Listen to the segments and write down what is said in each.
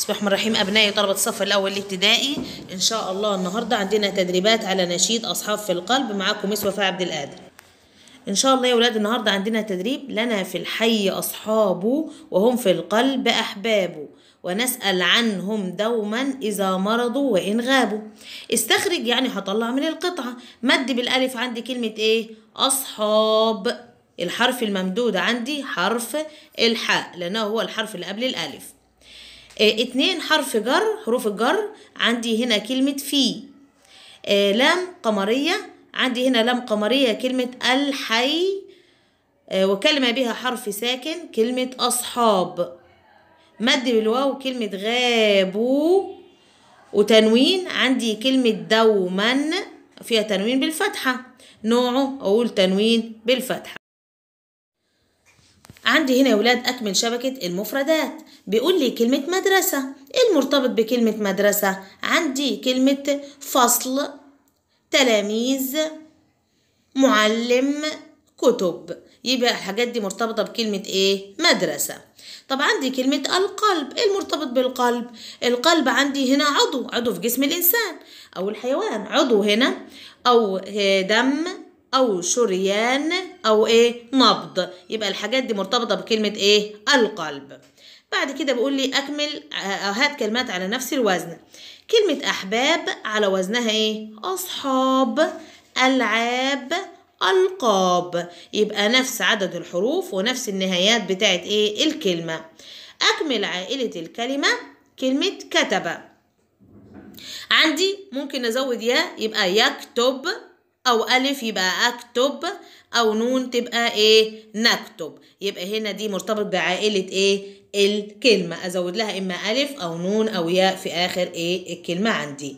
بسم الله الرحمن الرحيم أبنائي طلبة الصف الأول الابتدائي إن شاء الله النهاردة عندنا تدريبات على نشيد أصحاب في القلب معاكم مس وفاء عبد القادر إن شاء الله يا ولاد النهاردة عندنا تدريب لنا في الحي أصحاب وهم في القلب أحباب ونسأل عنهم دوما إذا مرضوا وإن غابوا استخرج يعني هطلع من القطعة مد بالألف عندي كلمة إيه أصحاب الحرف الممدود عندي حرف الحاء لأنه هو الحرف اللي قبل الألف آه، اتنين حرف جر حروف الجر عندي هنا كلمة في آه، لام قمرية عندي هنا لام قمرية كلمة الحي آه، وكلمة بها حرف ساكن كلمة أصحاب مد بالواو كلمة غابوا وتنوين عندي كلمة دوما فيها تنوين بالفتحة نوعه أقول تنوين بالفتحة عندي هنا يا ولاد أكمل شبكة المفردات بيقول لي كلمة مدرسة إيه المرتبط بكلمة مدرسة عندي كلمة فصل تلاميذ معلم كتب يبقى الحاجات دي مرتبطة بكلمة إيه مدرسة طب عندي كلمة القلب إيه المرتبط بالقلب القلب عندي هنا عضو عضو في جسم الإنسان أو الحيوان عضو هنا أو دم او شريان او ايه نبض يبقى الحاجات دي مرتبطه بكلمه ايه القلب بعد كده بيقول لي اكمل هات كلمات على نفس الوزن كلمه احباب على وزنها ايه اصحاب العاب القاب يبقى نفس عدد الحروف ونفس النهايات بتاعت ايه الكلمه اكمل عائله الكلمه كلمه كتب عندي ممكن ازود يا يبقى يكتب او الف يبقى اكتب او نون تبقى ايه نكتب يبقى هنا دي مرتبط بعائله ايه الكلمه ازود لها اما الف او نون او ياء في اخر ايه الكلمه عندي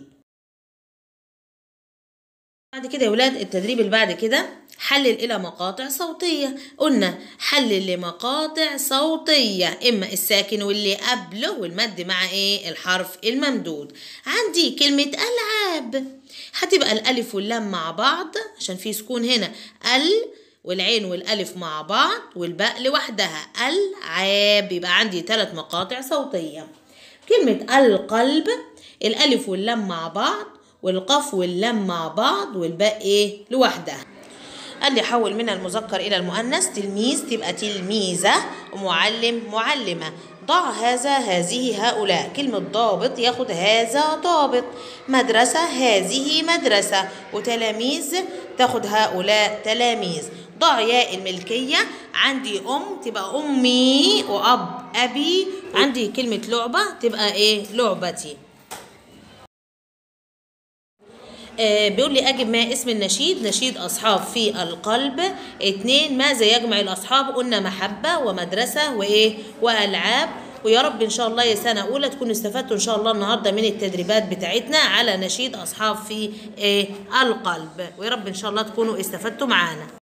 بعد كده يا ولاد التدريب اللي بعد كده حلل الى مقاطع صوتيه قلنا حلل لمقاطع صوتيه اما الساكن واللي قبله والمد مع ايه الحرف الممدود عندي كلمه العاب هتبقى الالف واللام مع بعض عشان في سكون هنا ال والعين والالف مع بعض والباء لوحدها العاب يبقى عندي ثلاث مقاطع صوتيه كلمه القلب الالف واللام مع بعض والقاف واللام مع بعض والباء ايه لوحدها قال لي حول من المذكر الى المؤنث تلميذ تبقى تلميذه ومعلم معلمه ضع هذا هذه هؤلاء كلمة ضابط ياخد هذا ضابط مدرسة هذه مدرسة وتلاميذ تاخد هؤلاء تلاميذ ضع ياء الملكية عندي أم تبقى أمي وأب أبي عندي كلمة لعبة تبقى إيه لعبتي آه بيقول لي أجب ما اسم النشيد نشيد أصحاب في القلب اتنين ماذا يجمع الأصحاب قلنا محبة ومدرسة وإيه وألعاب ويا رب إن شاء الله يا سنة أولى تكونوا استفدتوا إن شاء الله النهاردة من التدريبات بتاعتنا على نشيد أصحاب في إيه القلب ويا رب إن شاء الله تكونوا استفدتوا معانا